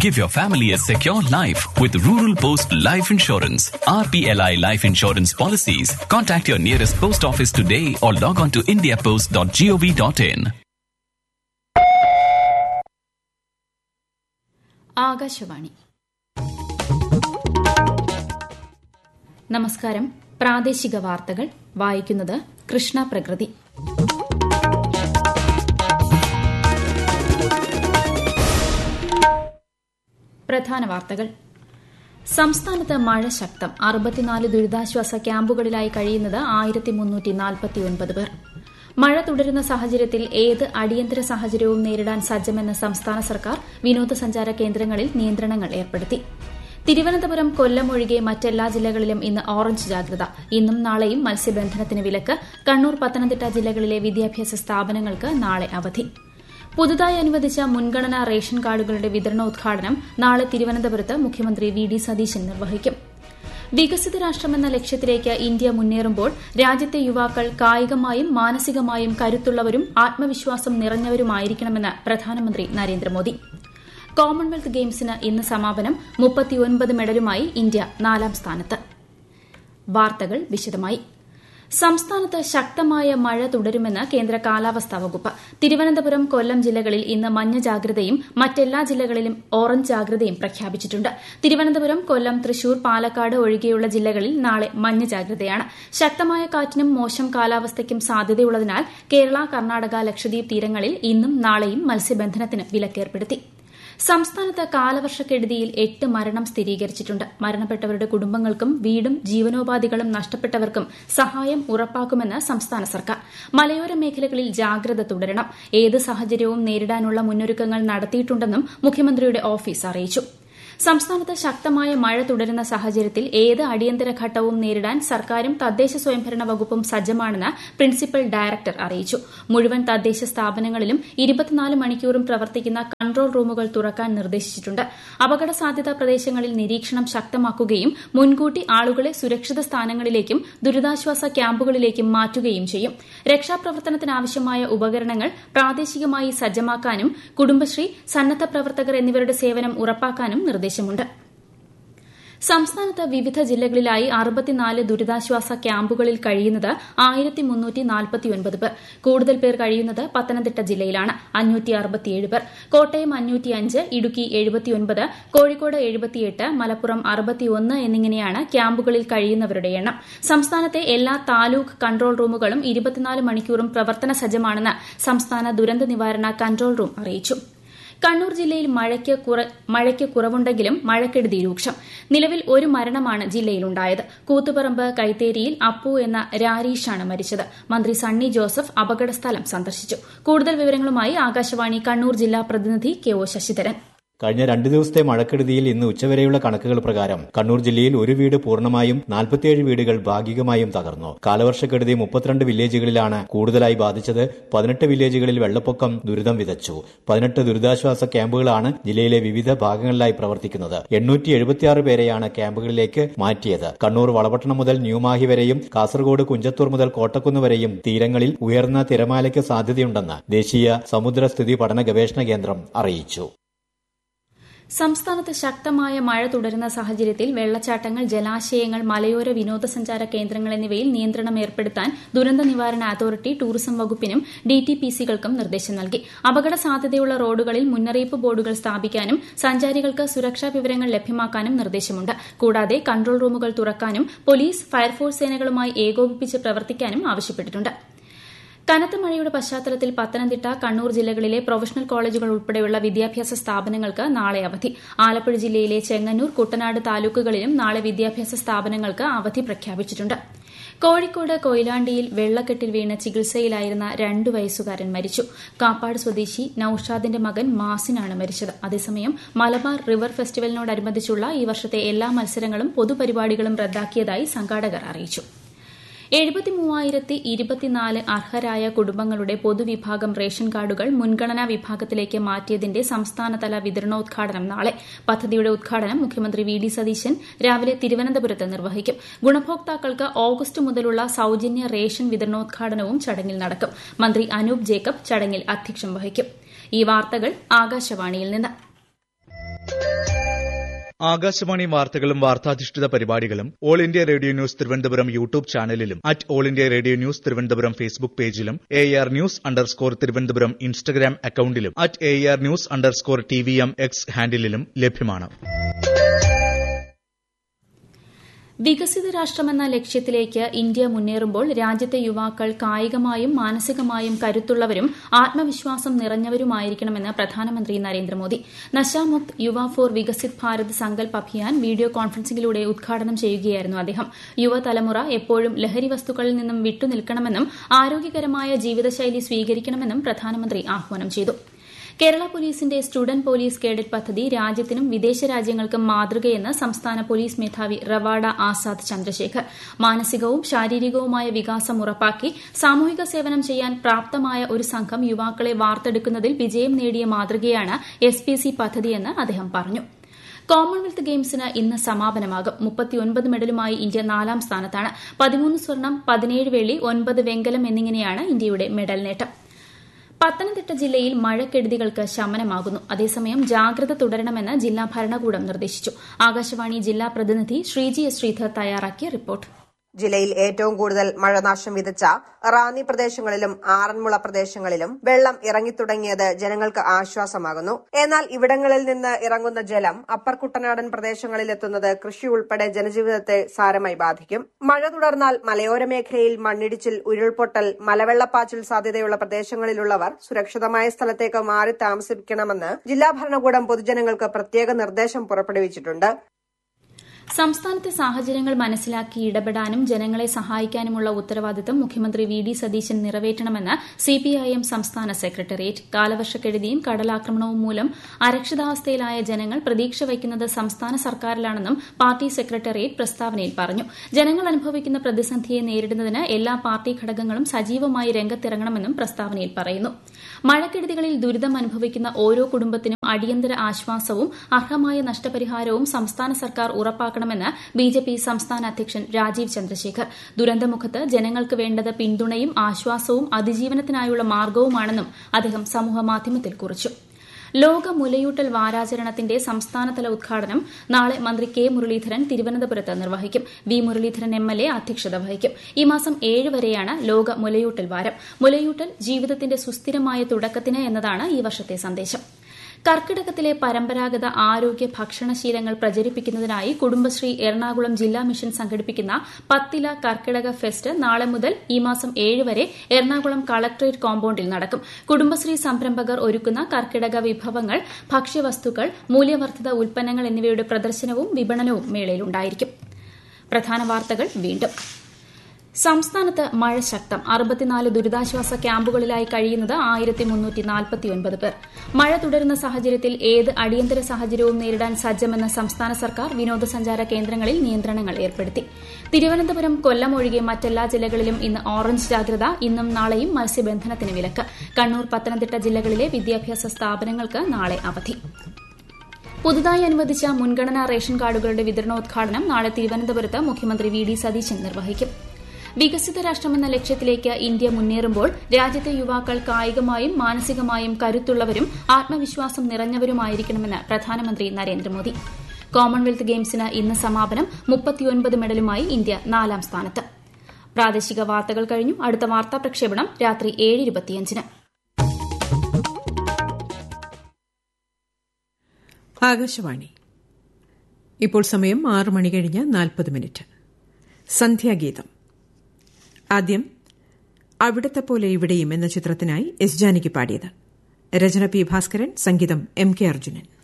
Give your family a secure life with Rural Post Life Insurance. RPLI Life Insurance policies. Contact your nearest post office today or log on to indiapost.gov.in. Akashvani നമസ്കാരം പ്രാദേശിക വാർത്തകൾ വായിക്കുന്നത് കൃഷ്ണ പ്രകൃതി പ്രധാന വാർത്തകൾ സംസ്ഥാനത്ത് മഴ ശക്തം അറുപത്തിനാല് ദുരിതാശ്വാസ ക്യാമ്പുകളിലായി കഴിയുന്നത് ആയിരത്തി മുന്നൂറ്റി നാൽപ്പത്തിയൊൻപത് പേർ മഴ തുടരുന്ന സാഹചര്യത്തിൽ ഏത് അടിയന്തര സാഹചര്യവും നേരിടാൻ സജ്ജമെന്ന സംസ്ഥാന സർക്കാർ വിനോദസഞ്ചാര കേന്ദ്രങ്ങളിൽ നിയന്ത്രണങ്ങൾ ഏർപ്പെടുത്തി തിരുവനന്തപുരം കൊല്ലം ഒഴികെ മറ്റെല്ലാ ജില്ലകളിലും ഇന്ന് ഓറഞ്ച് ജാഗ്രത ഇന്നും നാളെയും മത്സ്യബന്ധനത്തിന് വിലക്ക് കണ്ണൂർ പത്തനംതിട്ട ജില്ലകളിലെ വിദ്യാഭ്യാസ സ്ഥാപനങ്ങൾക്ക് നാളെ അവധി പുതുതായി അനുവദിച്ച മുൻഗണനാ റേഷൻ കാർഡുകളുടെ വിതരണോദ്ഘാടനം നാളെ തിരുവനന്തപുരത്ത് മുഖ്യമന്ത്രി വി ഡി സതീശൻ നിർവഹിക്കും വികസിത രാഷ്ട്രമെന്ന ലക്ഷ്യത്തിലേക്ക് ഇന്ത്യ മുന്നേറുമ്പോൾ രാജ്യത്തെ യുവാക്കൾ കായികമായും മാനസികമായും കരുത്തുള്ളവരും ആത്മവിശ്വാസം നിറഞ്ഞവരുമായിരിക്കണമെന്ന് പ്രധാനമന്ത്രി നരേന്ദ്രമോദി കോമൺവെൽത്ത് ഗെയിംസിന് ഇന്ന് സമാപനം മുപ്പത്തിയൊൻപത് മെഡലുമായി ഇന്ത്യ നാലാം സ്ഥാനത്ത് വാർത്തകൾ വിശദമായി സംസ്ഥാനത്ത് ശക്തമായ മഴ തുടരുമെന്ന് കേന്ദ്ര കാലാവസ്ഥാ വകുപ്പ് തിരുവനന്തപുരം കൊല്ലം ജില്ലകളിൽ ഇന്ന് മഞ്ഞ ജാഗ്രതയും മറ്റെല്ലാ ജില്ലകളിലും ഓറഞ്ച് ജാഗ്രതയും പ്രഖ്യാപിച്ചിട്ടുണ്ട് തിരുവനന്തപുരം കൊല്ലം തൃശൂർ പാലക്കാട് ഒഴികെയുള്ള ജില്ലകളിൽ നാളെ മഞ്ഞ ജാഗ്രതയാണ് ശക്തമായ കാറ്റിനും മോശം കാലാവസ്ഥയ്ക്കും സാധ്യതയുള്ളതിനാൽ കേരള കർണാടക ലക്ഷദ്വീപ് തീരങ്ങളിൽ ഇന്നും നാളെയും മത്സ്യബന്ധനത്തിന് വിലക്കേർപ്പെടുത്തി സംസ്ഥാനത്ത് കാലവർഷക്കെടുതിയിൽ എട്ട് മരണം സ്ഥിരീകരിച്ചിട്ടുണ്ട് മരണപ്പെട്ടവരുടെ കുടുംബങ്ങൾക്കും വീടും ജീവനോപാധികളും നഷ്ടപ്പെട്ടവർക്കും സഹായം ഉറപ്പാക്കുമെന്ന് സംസ്ഥാന സർക്കാർ മലയോര മേഖലകളിൽ ജാഗ്രത തുടരണം ഏത് സാഹചര്യവും നേരിടാനുള്ള മുന്നൊരുക്കങ്ങൾ നടത്തിയിട്ടുണ്ടെന്നും മുഖ്യമന്ത്രിയുടെ ഓഫീസ് അറിയിച്ചു സംസ്ഥാനത്ത് ശക്തമായ മഴ തുടരുന്ന സാഹചര്യത്തിൽ ഏത് അടിയന്തര ഘട്ടവും നേരിടാൻ സർക്കാരും തദ്ദേശ സ്വയംഭരണ വകുപ്പും സജ്ജമാണെന്ന് പ്രിൻസിപ്പൽ ഡയറക്ടർ അറിയിച്ചു മുഴുവൻ തദ്ദേശ സ്ഥാപനങ്ങളിലും ഇരുപത്തിനാല് മണിക്കൂറും പ്രവർത്തിക്കുന്ന കൺട്രോൾ റൂമുകൾ തുറക്കാൻ നിർദ്ദേശിച്ചിട്ടുണ്ട് അപകട സാധ്യതാ പ്രദേശങ്ങളിൽ നിരീക്ഷണം ശക്തമാക്കുകയും മുൻകൂട്ടി ആളുകളെ സുരക്ഷിത സ്ഥാനങ്ങളിലേക്കും ദുരിതാശ്വാസ ക്യാമ്പുകളിലേക്കും മാറ്റുകയും ചെയ്യും രക്ഷാപ്രവർത്തനത്തിനാവശ്യമായ ഉപകരണങ്ങൾ പ്രാദേശികമായി സജ്ജമാക്കാനും കുടുംബശ്രീ സന്നദ്ധ പ്രവർത്തകർ എന്നിവരുടെ സേവനം ഉറപ്പാക്കാനും നിർദ്ദേശമുണ്ട് സംസ്ഥാനത്ത് വിവിധ ജില്ലകളിലായി അറുപത്തിനാല് ദുരിതാശ്വാസ ക്യാമ്പുകളിൽ കഴിയുന്നത് ആയിരത്തി മുന്നൂറ്റി നാൽപ്പത്തിയൊൻപത് പേർ കൂടുതൽ പേർ കഴിയുന്നത് പത്തനംതിട്ട ജില്ലയിലാണ് അഞ്ഞൂറ്റി അറുപത്തിയേഴ് പേർ കോട്ടയം അഞ്ഞൂറ്റിയഞ്ച് ഇടുക്കി എഴുപത്തിയൊൻപത് കോഴിക്കോട് എഴുപത്തിയെട്ട് മലപ്പുറം അറുപത്തിയൊന്ന് എന്നിങ്ങനെയാണ് ക്യാമ്പുകളിൽ കഴിയുന്നവരുടെ എണ്ണം സംസ്ഥാനത്തെ എല്ലാ താലൂക്ക് കൺട്രോൾ റൂമുകളും ഇരുപത്തിനാല് മണിക്കൂറും പ്രവർത്തന സജ്ജമാണെന്ന് സംസ്ഥാന ദുരന്ത നിവാരണ കൺട്രോൾ റൂം അറിയിച്ചു കണ്ണൂർ ജില്ലയിൽ മഴയ്ക്ക് കുറവുണ്ടെങ്കിലും മഴക്കെടുതി രൂക്ഷം നിലവിൽ ഒരു മരണമാണ് ജില്ലയിലുണ്ടായത് കൂത്തുപറമ്പ് കൈത്തേരിയിൽ അപ്പു എന്ന രാരീഷാണ് മരിച്ചത് മന്ത്രി സണ്ണി ജോസഫ് അപകടസ്ഥലം സന്ദർശിച്ചു കൂടുതൽ വിവരങ്ങളുമായി ആകാശവാണി കണ്ണൂർ ജില്ലാ പ്രതിനിധി കെ ഒ ശശിധരൻ കഴിഞ്ഞ രണ്ടു ദിവസത്തെ മഴക്കെടുതിയിൽ ഇന്ന് ഉച്ചവരെയുള്ള കണക്കുകൾ പ്രകാരം കണ്ണൂർ ജില്ലയിൽ ഒരു വീട് പൂർണ്ണമായും നാൽപ്പത്തിയേഴ് വീടുകൾ ഭാഗികമായും തകർന്നു കാലവർഷക്കെടുതി മുപ്പത്തിരണ്ട് വില്ലേജുകളിലാണ് കൂടുതലായി ബാധിച്ചത് പതിനെട്ട് വില്ലേജുകളിൽ വെള്ളപ്പൊക്കം ദുരിതം വിതച്ചു പതിനെട്ട് ദുരിതാശ്വാസ ക്യാമ്പുകളാണ് ജില്ലയിലെ വിവിധ ഭാഗങ്ങളിലായി പ്രവർത്തിക്കുന്നത് എണ്ണൂറ്റി എഴുപത്തിയാറ് പേരെയാണ് ക്യാമ്പുകളിലേക്ക് മാറ്റിയത് കണ്ണൂർ വളപട്ടണം മുതൽ ന്യൂമാഹി വരെയും കാസർഗോഡ് കുഞ്ചത്തൂർ മുതൽ കോട്ടക്കുന്ന് വരെയും തീരങ്ങളിൽ ഉയർന്ന തിരമാലയ്ക്ക് സാധ്യതയുണ്ടെന്ന് ദേശീയ സമുദ്രസ്ഥിതി പഠന ഗവേഷണ കേന്ദ്രം അറിയിച്ചു സംസ്ഥാനത്ത് ശക്തമായ മഴ തുടരുന്ന സാഹചര്യത്തിൽ വെള്ളച്ചാട്ടങ്ങൾ ജലാശയങ്ങൾ മലയോര വിനോദസഞ്ചാര കേന്ദ്രങ്ങൾ എന്നിവയിൽ നിയന്ത്രണം ഏർപ്പെടുത്താൻ ദുരന്ത നിവാരണ അതോറിറ്റി ടൂറിസം വകുപ്പിനും ഡിടിപിസികൾക്കും നിർദ്ദേശം നൽകി അപകട സാധ്യതയുള്ള റോഡുകളിൽ മുന്നറിയിപ്പ് ബോർഡുകൾ സ്ഥാപിക്കാനും സഞ്ചാരികൾക്ക് സുരക്ഷാ വിവരങ്ങൾ ലഭ്യമാക്കാനും നിർദ്ദേശമുണ്ട് കൂടാതെ കൺട്രോൾ റൂമുകൾ തുറക്കാനും പോലീസ് ഫയർഫോഴ്സ് സേനകളുമായി ഏകോപിപ്പിച്ച് പ്രവർത്തിക്കാനും ആവശ്യപ്പെട്ടിട്ടുണ്ട് കനത്ത മഴയുടെ പശ്ചാത്തലത്തിൽ പത്തനംതിട്ട കണ്ണൂർ ജില്ലകളിലെ പ്രൊഫഷണൽ കോളേജുകൾ ഉൾപ്പെടെയുള്ള വിദ്യാഭ്യാസ സ്ഥാപനങ്ങൾക്ക് നാളെ അവധി ആലപ്പുഴ ജില്ലയിലെ ചെങ്ങന്നൂർ കുട്ടനാട് താലൂക്കുകളിലും നാളെ വിദ്യാഭ്യാസ സ്ഥാപനങ്ങൾക്ക് അവധി പ്രഖ്യാപിച്ചിട്ടുണ്ട് കോഴിക്കോട് കൊയിലാണ്ടിയിൽ വെള്ളക്കെട്ടിൽ വീണ് ചികിത്സയിലായിരുന്ന രണ്ടു വയസ്സുകാരൻ മരിച്ചു കാപ്പാട് സ്വദേശി നൌഷാദിന്റെ മകൻ മാസിനാണ് മരിച്ചത് അതേസമയം മലബാർ റിവർ ഫെസ്റ്റിവലിനോടനുബന്ധിച്ചുള്ള ഈ വർഷത്തെ എല്ലാ മത്സരങ്ങളും പൊതുപരിപാടികളും റദ്ദാക്കിയതായി സംഘാടകർ അറിയിച്ചു എഴുപത്തിമൂവായിരത്തി ഇരുപത്തിനാല് അർഹരായ കുടുംബങ്ങളുടെ പൊതുവിഭാഗം റേഷൻ കാർഡുകൾ മുൻഗണനാ വിഭാഗത്തിലേക്ക് മാറ്റിയതിന്റെ സംസ്ഥാനതല വിതരണോദ്ഘാടനം നാളെ പദ്ധതിയുടെ ഉദ്ഘാടനം മുഖ്യമന്ത്രി വി ഡി സതീശൻ രാവിലെ തിരുവനന്തപുരത്ത് നിർവഹിക്കും ഗുണഭോക്താക്കൾക്ക് ഓഗസ്റ്റ് മുതലുള്ള സൌജന്യ റേഷൻ വിതരണോദ്ഘാടനവും ചടങ്ങിൽ നടക്കും മന്ത്രി അനൂപ് ജേക്കബ് ചടങ്ങിൽ അധ്യക്ഷം വഹിക്കും ഈ വാർത്തകൾ ആകാശവാണിയിൽ നിന്ന് ആകാശവാണി വാർത്തകളും വാർത്താധിഷ്ഠിത പരിപാടികളും All India Radio news Thiruvananthapuram YouTube ചാനലിലും at All India Radio news Thiruvananthapuram Facebook പേജിലും A R news underscore Thiruvananthapuram Instagram അക്കൌണ്ടിലും at A R news underscore T V M X ഹാൻഡിലും ലഭ്യമാണ് വികസിത രാഷ്ട്രമെന്ന ലക്ഷ്യത്തിലേക്ക് ഇന്ത്യ മുന്നേറുമ്പോൾ രാജ്യത്തെ യുവാക്കൾ കായികമായും മാനസികമായും കരുത്തുള്ളവരും ആത്മവിശ്വാസം നിറഞ്ഞവരുമായിരിക്കണമെന്ന് പ്രധാനമന്ത്രി നരേന്ദ്രമോദി നശാമുക്ത് യുവ ഫോർ വികസിത് ഭാരത് സങ്കൽപ് അഭിയാൻ വീഡിയോ കോൺഫറൻസിംഗിലൂടെ ഉദ്ഘാടനം ചെയ്യുകയായിരുന്നു അദ്ദേഹം യുവതലമുറ എപ്പോഴും ലഹരി വസ്തുക്കളിൽ നിന്നും വിട്ടുനിൽക്കണമെന്നും ആരോഗ്യകരമായ ജീവിതശൈലി സ്വീകരിക്കണമെന്നും പ്രധാനമന്ത്രി ആഹ്വാനം ചെയ്തു കേരള പോലീസിന്റെ സ്റ്റുഡന്റ് പോലീസ് കേഡറ്റ് പദ്ധതി രാജ്യത്തിനും വിദേശ രാജ്യങ്ങൾക്കും മാതൃകയെന്ന് സംസ്ഥാന പോലീസ് മേധാവി റവാഡ ആസാദ് ചന്ദ്രശേഖർ മാനസികവും ശാരീരികവുമായ വികാസം ഉറപ്പാക്കി സാമൂഹിക സേവനം ചെയ്യാൻ പ്രാപ്തമായ ഒരു സംഘം യുവാക്കളെ വാർത്തെടുക്കുന്നതിൽ വിജയം നേടിയ മാതൃകയാണ് എസ് പി സി പദ്ധതിയെന്ന് അദ്ദേഹം പറഞ്ഞു കോമൺവെൽത്ത് ഗെയിംസിന് ഇന്ന് സമാപനമാകും മുപ്പത്തിയൊൻപത് മെഡലുമായി ഇന്ത്യ നാലാം സ്ഥാനത്താണ് പതിമൂന്ന് സ്വർണം പതിനേഴ് വെള്ളി ഒൻപത് വെങ്കലം എന്നിങ്ങനെയാണ് ഇന്ത്യയുടെ മെഡൽ നേട്ടം പത്തനംതിട്ട ജില്ലയിൽ മഴക്കെടുതികൾക്ക് ശമനമാകുന്നു അതേസമയം ജാഗ്രത തുടരണമെന്ന് ജില്ലാ ഭരണകൂടം നിർദ്ദേശിച്ചു ആകാശവാണി ജില്ലാ പ്രതിനിധി ശ്രീജി എസ് ശ്രീധർ തയ്യാറാക്കിയ റിപ്പോർട്ട് ജില്ലയിൽ ഏറ്റവും കൂടുതൽ മഴനാശം വിതച്ച റാന്നി പ്രദേശങ്ങളിലും ആറന്മുള പ്രദേശങ്ങളിലും വെള്ളം ഇറങ്ങിത്തുടങ്ങിയത് ജനങ്ങൾക്ക് ആശ്വാസമാകുന്നു എന്നാൽ ഇവിടങ്ങളിൽ നിന്ന് ഇറങ്ങുന്ന ജലം അപ്പർ കുട്ടനാടൻ പ്രദേശങ്ങളിൽ എത്തുന്നത് കൃഷി ഉൾപ്പെടെ ജനജീവിതത്തെ സാരമായി ബാധിക്കും മഴ തുടർന്നാൽ മലയോര മേഖലയിൽ മണ്ണിടിച്ചിൽ ഉരുൾപൊട്ടൽ മലവെള്ളപ്പാച്ചിൽ സാധ്യതയുള്ള പ്രദേശങ്ങളിലുള്ളവർ സുരക്ഷിതമായ സ്ഥലത്തേക്ക് മാറി താമസിക്കണമെന്ന് ജില്ലാ ഭരണകൂടം പൊതുജനങ്ങൾക്ക് പ്രത്യേക നിർദ്ദേശം പുറപ്പെടുവിച്ചിട്ടുണ്ട് സംസ്ഥാനത്തെ സാഹചര്യങ്ങൾ മനസ്സിലാക്കി ഇടപെടാനും ജനങ്ങളെ സഹായിക്കാനുമുള്ള ഉത്തരവാദിത്തം മുഖ്യമന്ത്രി വി ഡി സതീശൻ നിറവേറ്റണമെന്ന് സിപിഐഎം സംസ്ഥാന സെക്രട്ടേറിയറ്റ് കാലവർഷക്കെടുതിയും കടലാക്രമണവും മൂലം അരക്ഷിതാവസ്ഥയിലായ ജനങ്ങൾ പ്രതീക്ഷ വയ്ക്കുന്നത് സംസ്ഥാന സർക്കാരിലാണെന്നും പാർട്ടി സെക്രട്ടേറിയറ്റ് പ്രസ്താവനയിൽ പറഞ്ഞു ജനങ്ങൾ അനുഭവിക്കുന്ന പ്രതിസന്ധിയെ നേരിടുന്നതിന് എല്ലാ പാർട്ടി ഘടകങ്ങളും സജീവമായി രംഗത്തിറങ്ങണമെന്നും പ്രസ്താവനയിൽ പറയുന്നു മഴക്കെടുതികളിൽ ദുരിതം അനുഭവിക്കുന്ന ഓരോ കുടുംബത്തിനും അടിയന്തര ആശ്വാസവും അർഹമായ നഷ്ടപരിഹാരവും സംസ്ഥാന സർക്കാർ ഉറപ്പാക്കണമെന്ന് ബിജെപി സംസ്ഥാന അധ്യക്ഷൻ രാജീവ് ചന്ദ്രശേഖർ ദുരന്തമുഖത്ത് ജനങ്ങൾക്ക് വേണ്ടത് പിന്തുണയും ആശ്വാസവും അതിജീവനത്തിനായുള്ള മാർഗവുമാണെന്നും അദ്ദേഹം സമൂഹമാധ്യമത്തിൽ കുറിച്ചു ലോക മുലയൂട്ടൽ വാരാചരണത്തിന്റെ സംസ്ഥാനതല ഉദ്ഘാടനം നാളെ മന്ത്രി കെ മുരളീധരൻ തിരുവനന്തപുരത്ത് നിർവഹിക്കും V Muraleedharan M L A അധ്യക്ഷത വഹിക്കും ഈ മാസം ഏഴ് വരെയാണ് ലോക മുലയൂട്ടൽ വാരം മുലയൂട്ടൽ ജീവിതത്തിന്റെ സുസ്ഥിരമായ തുടക്കത്തിന് എന്നതാണ് ഈ വർഷത്തെ സന്ദേശം കർക്കിടകത്തിലെ പരമ്പരാഗത ആരോഗ്യ ഭക്ഷണശീലങ്ങൾ പ്രചരിപ്പിക്കുന്നതിനായി കുടുംബശ്രീ എറണാകുളം ജില്ലാ മിഷൻ സംഘടിപ്പിക്കുന്ന പത്തില കർക്കിടക ഫെസ്റ്റ് നാളെ മുതൽ ഈ മാസം ഏഴ് വരെ എറണാകുളം കളക്ടറേറ്റ് കോമ്പൌണ്ടിൽ നടക്കും കുടുംബശ്രീ സംരംഭകർ ഒരുക്കുന്ന കർക്കിടക വിഭവങ്ങൾ ഭക്ഷ്യവസ്തുക്കൾ മൂല്യവർദ്ധിത ഉൽപ്പന്നങ്ങൾ എന്നിവയുടെ പ്രദർശനവും വിപണനവും മേളയിലുണ്ടായിരിക്കും പ്രധാന വാർത്തകൾ വീണ്ടും സംസ്ഥാനത്ത് മഴ ശക്തം അറുപത്തിനാല് ദുരിതാശ്വാസ ക്യാമ്പുകളിലായി കഴിയുന്നത് ആയിരത്തി മുന്നൂറ്റി നാൽപ്പത്തിയൊൻപത് പേർ മഴ തുടരുന്ന സാഹചര്യത്തിൽ ഏത് അടിയന്തര സാഹചര്യവും നേരിടാൻ സജ്ജമെന്ന സംസ്ഥാന സർക്കാർ വിനോദസഞ്ചാര കേന്ദ്രങ്ങളിൽ നിയന്ത്രണങ്ങൾ ഏർപ്പെടുത്തി തിരുവനന്തപുരം കൊല്ലം ഒഴികെ മറ്റെല്ലാ ജില്ലകളിലും ഇന്ന് ഓറഞ്ച് ജാഗ്രത ഇന്നും നാളെയും മത്സ്യബന്ധനത്തിന് വിലക്ക് കണ്ണൂർ പത്തനംതിട്ട ജില്ലകളിലെ വിദ്യാഭ്യാസ സ്ഥാപനങ്ങൾക്ക് നാളെ അവധി പുതുതായി അനുവദിച്ച മുൻഗണനാ റേഷൻ കാർഡുകളുടെ വിതരണോദ്ഘാടനം നാളെ തിരുവനന്തപുരത്ത് മുഖ്യമന്ത്രി വി ഡി സതീശൻ നിർവഹിക്കും വികസിത രാഷ്ട്രമെന്ന ലക്ഷ്യത്തിലേക്ക് ഇന്ത്യ മുന്നേറുമ്പോൾ രാജ്യത്തെ യുവാക്കൾ കായികമായും മാനസികമായും കരുത്തുള്ളവരും ആത്മവിശ്വാസം നിറഞ്ഞവരുമായിരിക്കണമെന്ന് പ്രധാനമന്ത്രി നരേന്ദ്രമോദി കോമൺവെൽത്ത് ഗെയിംസിന് ഇന്ന് സമാപനം മുപ്പത്തിയൊൻപത് മെഡലുമായി ഇന്ത്യ നാലാം സ്ഥാനത്ത് പ്രാദേശിക വാർത്തകൾ കഴിഞ്ഞു അടുത്ത വാർത്താ പ്രക്ഷേപണം രാത്രി ഏഴ് ഇരുപത്തിയഞ്ചിന് ആകാശവാണി ഇപ്പോൾ സമയം ആറ് മണി കഴിഞ്ഞ് നാൽപ്പത് മിനിറ്റ് സന്ധ്യാഗീതം ആദ്യം അവിടത്തെ പോലെ ഇവിടെയും എന്ന ചിത്രത്തിനായി എസ് ജാനകി പാടിയത് രചന പി ഭാസ്കരൻ സംഗീതം എം കെ അർജുനൻ